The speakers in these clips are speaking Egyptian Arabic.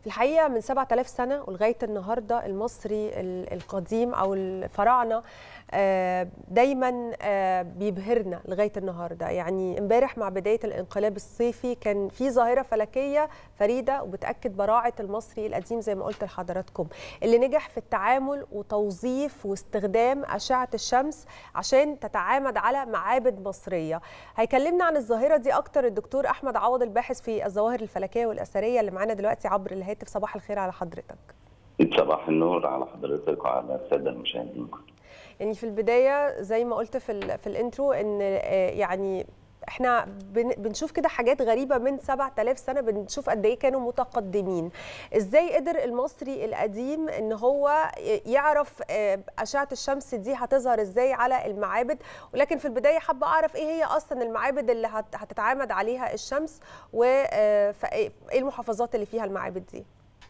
في الحقيقه من 7000 سنه ولغايه النهارده المصري القديم او الفراعنه دايما بيبهرنا لغايه النهارده يعني امبارح مع بدايه الانقلاب الصيفي كان في ظاهره فلكيه فريده وبتاكد براعه المصري القديم زي ما قلت لحضراتكم اللي نجح في التعامل وتوظيف واستخدام اشعه الشمس عشان تتعامد على معابد مصريه هيكلمنا عن الظاهره دي اكتر الدكتور احمد عوض الباحث في الظواهر الفلكيه والاثريه اللي معانا دلوقتي عبر الهاتف صباح الخير على حضرتك صباح النور على حضرتك وعلى الساده المشاهدين يعني في البدايه زي ما قلت في في الانترو ان يعني احنا بنشوف كده حاجات غريبه من 7000 سنه بنشوف قد ايه كانوا متقدمين ازاي قدر المصري القديم ان هو يعرف اشعه الشمس دي هتظهر ازاي على المعابد ولكن في البدايه حابه اعرف ايه هي اصلا المعابد اللي هتتعامد عليها الشمس وايه المحافظات اللي فيها المعابد دي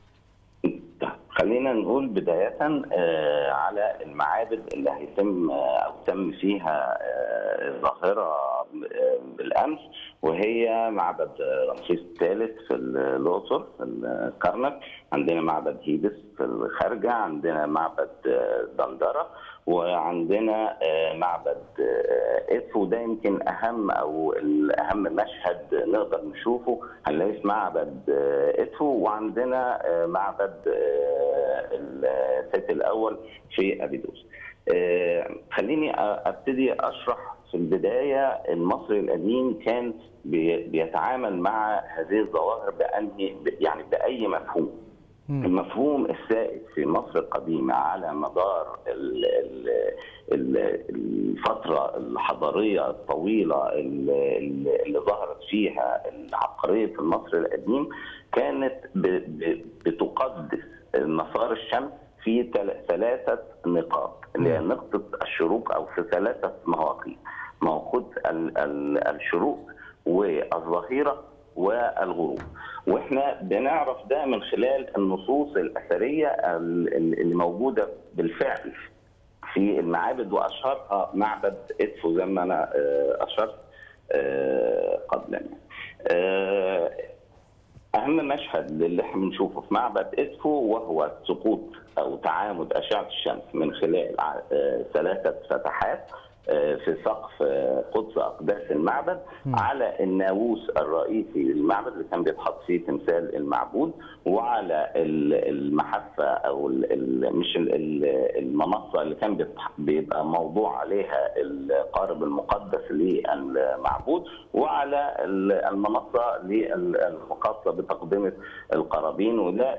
خلينا نقول بداية على المعابد اللي هيتم أو تم فيها الظاهرة بالأمس وهي معبد رمسيس الثالث في الأقصر في الكرنك عندنا معبد هيبس في الخارجة عندنا معبد دندرة وعندنا معبد إدفو ده يمكن أهم أو الأهم مشهد نقدر نشوفه هنلاقيه في معبد إدفو وعندنا معبد الست الأول في أبيدوس خليني أبتدي أشرح في البداية المصري القديم كان بيتعامل مع هذه الظواهر بأنهي يعني بأي مفهوم المفهوم السائد في مصر القديمة على مدار الفترة الحضارية الطويلة اللي ظهرت فيها العبقرية في مصر القديم كانت بتقدس مسار الشمس في ثلاثة نقاط اللي هي نقطة الشروق أو في ثلاثة مواقيت موقوت الشروق والظهيرة والغروب واحنا بنعرف ده من خلال النصوص الاثريه اللي موجوده بالفعل في المعابد واشهرها معبد ادفو زي ما انا اشرت قبلا اهم مشهد اللي احنا بنشوفه في معبد ادفو وهو سقوط او تعامد اشعه الشمس من خلال ثلاثه فتحات في سقف قدس اقداس المعبد م. على الناموس الرئيسي للمعبد اللي كان بيتحط فيه تمثال المعبود وعلى المحفه او مش المنصه اللي كان بيبقى موضوع عليها القارب المقدس للمعبود وعلى المنصه الخاصه بتقدمه القرابين وده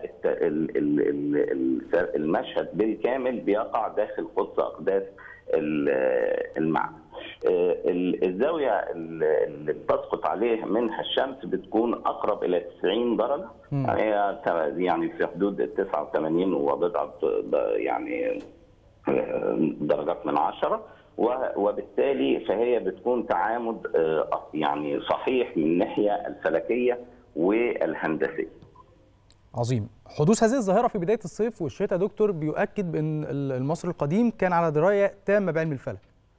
المشهد بالكامل بيقع داخل قدس اقداس المعبد الزاوية اللي بتسقط عليه منها الشمس بتكون أقرب إلى 90 درجة هي يعني في حدود 89 وبضعة يعني درجات من عشرة وبالتالي فهي بتكون تعامد يعني صحيح من الناحية الفلكية والهندسية عظيم حدوث هذه الظاهره في بدايه الصيف والشتاء دكتور بيؤكد بان المصري القديم كان على درايه تامه بعلم الفلك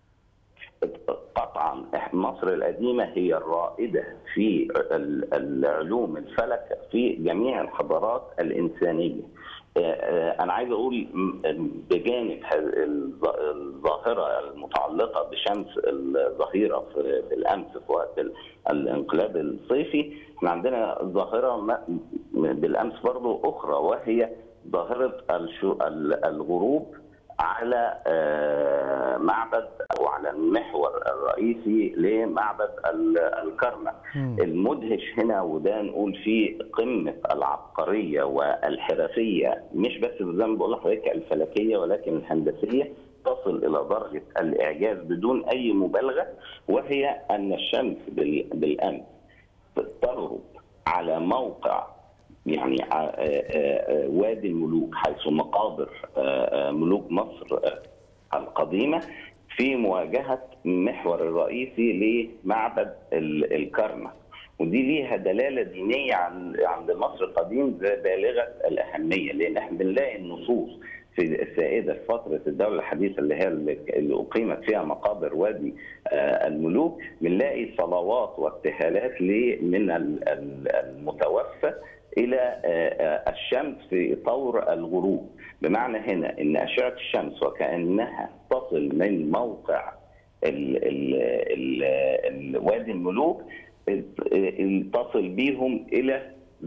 قطعا مصر القديمه هي الرائده في العلوم الفلك في جميع الحضارات الانسانيه انا عايز اقول بجانب الظاهره المتعلقه بشمس الظهيره بالامس في وقت الانقلاب الصيفي احنا عندنا ظاهره بالامس برضه اخرى وهي ظاهره الغروب على معبد او على المحور الرئيسي لمعبد الكرنك المدهش هنا وده نقول فيه قمه العبقريه والحرفيه مش بس زي ما بقول لحضرتك الفلكيه ولكن الهندسيه تصل الى درجه الاعجاز بدون اي مبالغه وهي ان الشمس بالامس تغرب على موقع يعني وادي الملوك حيث مقابر ملوك مصر القديمه في مواجهه المحور الرئيسي لمعبد الكرنك ودي ليها دلاله دينيه عند مصر القديم بالغه الاهميه لان احنا بنلاقي النصوص في السائده في فتره الدوله الحديثه اللي هي اللي اقيمت فيها مقابر وادي الملوك بنلاقي صلوات وابتهالات من المتوفى الى الشمس في طور الغروب بمعنى هنا ان اشعه الشمس وكانها تصل من موقع ال ال ال وادي الملوك تصل بهم الى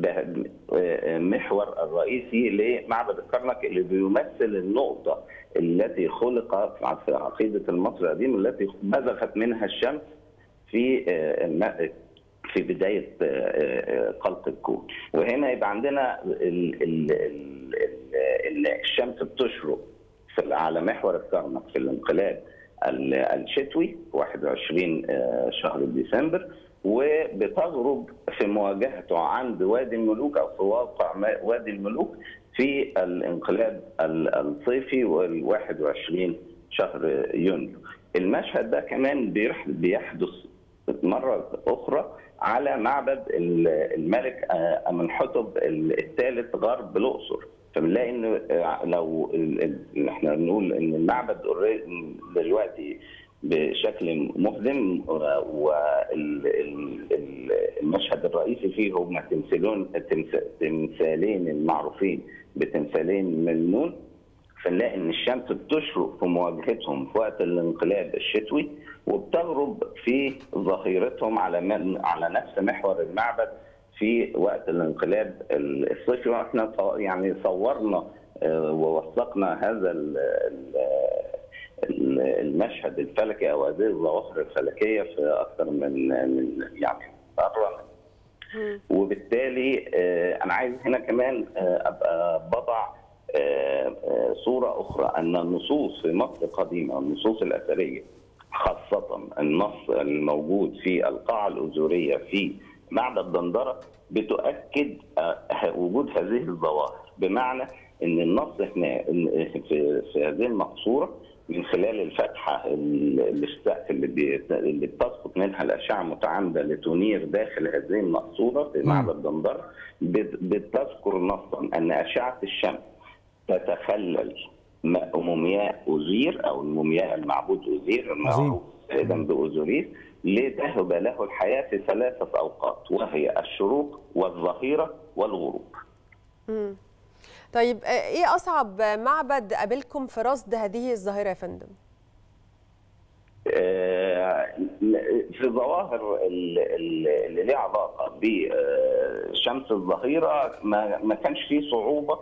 محور الرئيسي لمعبد الكرنك اللي بيمثل النقطه التي خلق في عقيده المصري القديم التي بزغت منها الشمس في في بدايه خلق الكون وهنا يبقى عندنا ال ال ال الشمس بتشرق على محور الكرنك في الانقلاب الشتوي 21 شهر ديسمبر وبتغرب في مواجهته عند وادي الملوك او في واقع وادي الملوك في الانقلاب الصيفي وال 21 شهر يونيو. المشهد ده كمان بيحدث مره اخرى على معبد الملك امنحتب الثالث غرب الاقصر فبنلاقي ان لو احنا بنقول ان المعبد دلوقتي بشكل مهزم والمشهد الرئيسي فيه هم تمثالون تمثالين المعروفين بتمثالين من نون فنلاقي ان الشمس بتشرق في مواجهتهم في وقت الانقلاب الشتوي وبتغرب في ظهيرتهم على على نفس محور المعبد في وقت الانقلاب الصيفي واحنا يعني صورنا ووثقنا هذا المشهد الفلكي او هذه الظواهر الفلكيه في اكثر من من يعني مره وبالتالي انا عايز هنا كمان ابقى بضع صوره اخرى ان النصوص في مصر القديمه النصوص الاثريه خاصه النص الموجود في القاعه الازوريه في معبد دندره بتؤكد وجود هذه الظواهر بمعنى ان النص هنا في في هذه المقصوره من خلال الفتحه السقف اللي بي... اللي بتسقط منها الاشعه المتعامده لتنير داخل هذه المقصوره في معبد دندره بتذكر نصا ان اشعه الشمس تتخلل مومياء اوزير او المومياء المعبود اوزير المعروف ايضا باوزوريس لتهب له الحياه في ثلاثه اوقات وهي الشروق والظهيره والغروب. مم. طيب ايه اصعب معبد قابلكم في رصد هذه الظاهره يا فندم؟ في ظواهر اللي ليها علاقه بشمس الظهيره ما ما كانش فيه صعوبه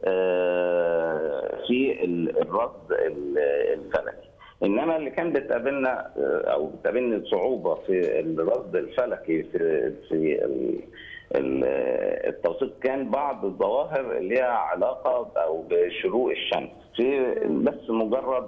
في الرصد الفلكي انما اللي كان بتقابلنا او بتقابلني صعوبه في الرصد الفلكي في في التوثيق كان بعض الظواهر اللي لها علاقه او بشروق الشمس في بس مجرد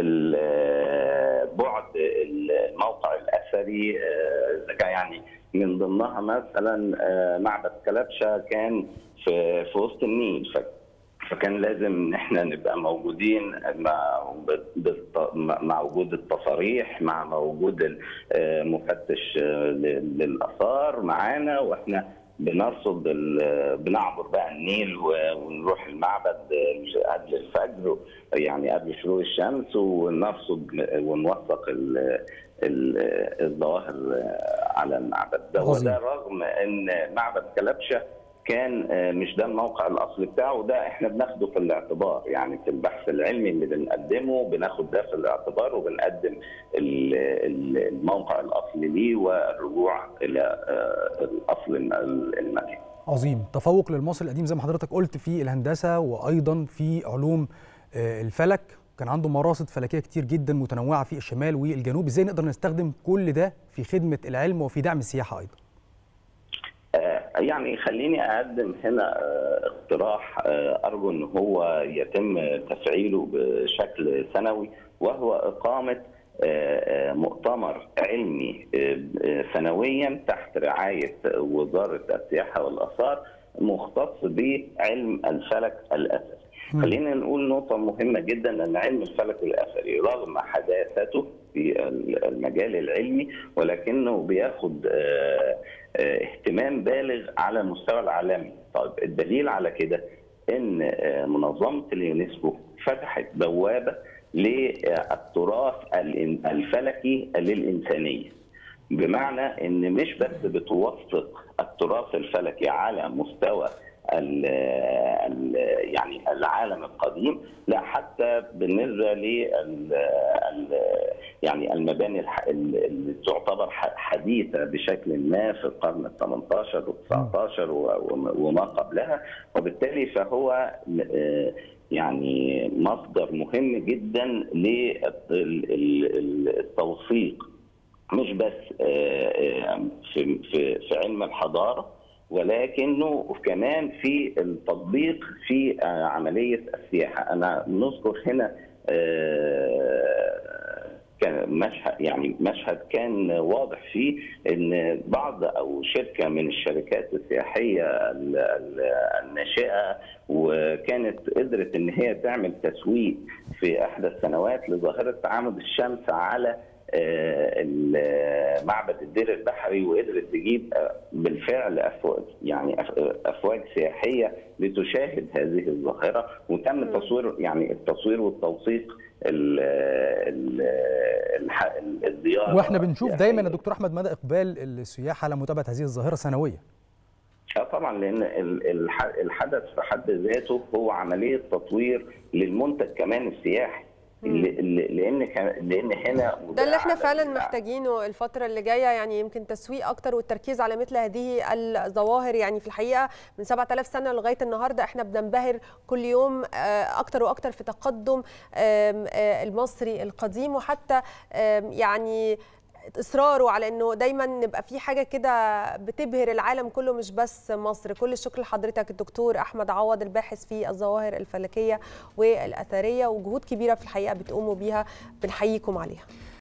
بعد الموقع الاثري يعني من ضمنها مثلا معبد كلبشه كان في في وسط النيل فكان لازم ان احنا نبقى موجودين مع مع وجود التصاريح مع وجود مفتش للاثار معانا واحنا بنرصد بنعبر بقى النيل ونروح المعبد قبل الفجر يعني قبل شروق الشمس ونرصد ونوثق الظواهر على المعبد ده وده رغم ان معبد كلبشه كان مش ده الموقع الاصلي بتاعه وده احنا بناخده في الاعتبار يعني في البحث العلمي اللي بنقدمه بناخد ده في الاعتبار وبنقدم الموقع الاصلي ليه والرجوع الى الاصل المكان. عظيم تفوق للمصري القديم زي ما حضرتك قلت في الهندسه وايضا في علوم الفلك كان عنده مراصد فلكيه كتير جدا متنوعه في الشمال والجنوب ازاي نقدر نستخدم كل ده في خدمه العلم وفي دعم السياحه ايضا يعني خليني اقدم هنا اقتراح ارجو ان هو يتم تفعيله بشكل سنوي وهو اقامه مؤتمر علمي سنويا تحت رعايه وزاره السياحه والاثار مختص بعلم الفلك الاثري. خلينا نقول نقطة مهمة جدا أن علم الفلك الأثري رغم حداثته في المجال العلمي ولكنه بياخد اهتمام بالغ على المستوى العالمي. طيب الدليل على كده أن منظمة اليونسكو فتحت بوابة للتراث الفلكي للإنسانية. بمعنى ان مش بس بتوثق التراث الفلكي على مستوى ال ال يعني العالم القديم لا حتى بالنسبه لل يعني المباني اللي تعتبر حديثه بشكل ما في القرن ال 18 وال 19 وما قبلها وبالتالي فهو يعني مصدر مهم جدا للتوثيق مش بس في في في علم الحضاره ولكنه كمان في التطبيق في عمليه السياحه انا نذكر هنا كان مشهد يعني مشهد كان واضح فيه ان بعض او شركه من الشركات السياحيه الناشئه وكانت قدرت ان هي تعمل تسويق في احدى السنوات لظاهره تعامد الشمس على معبد الدير البحري وقدرت تجيب بالفعل افواج يعني افواج سياحيه لتشاهد هذه الظاهره وتم تصوير يعني التصوير والتوثيق الزياره واحنا بنشوف دايما يا دكتور احمد مدى اقبال السياح على متابعه هذه الظاهره سنويا اه طبعا لان الحدث في حد ذاته هو عمليه تطوير للمنتج كمان السياحي لان لان هنا ده اللي احنا فعلا محتاجينه الفتره اللي جايه يعني يمكن تسويق اكتر والتركيز على مثل هذه الظواهر يعني في الحقيقه من 7000 سنه لغايه النهارده احنا بننبهر كل يوم اكتر واكتر في تقدم المصري القديم وحتى يعني اصراره على انه دايما نبقى في حاجه كده بتبهر العالم كله مش بس مصر كل الشكر لحضرتك الدكتور احمد عوض الباحث في الظواهر الفلكيه والاثريه وجهود كبيره في الحقيقه بتقوموا بيها بنحييكم عليها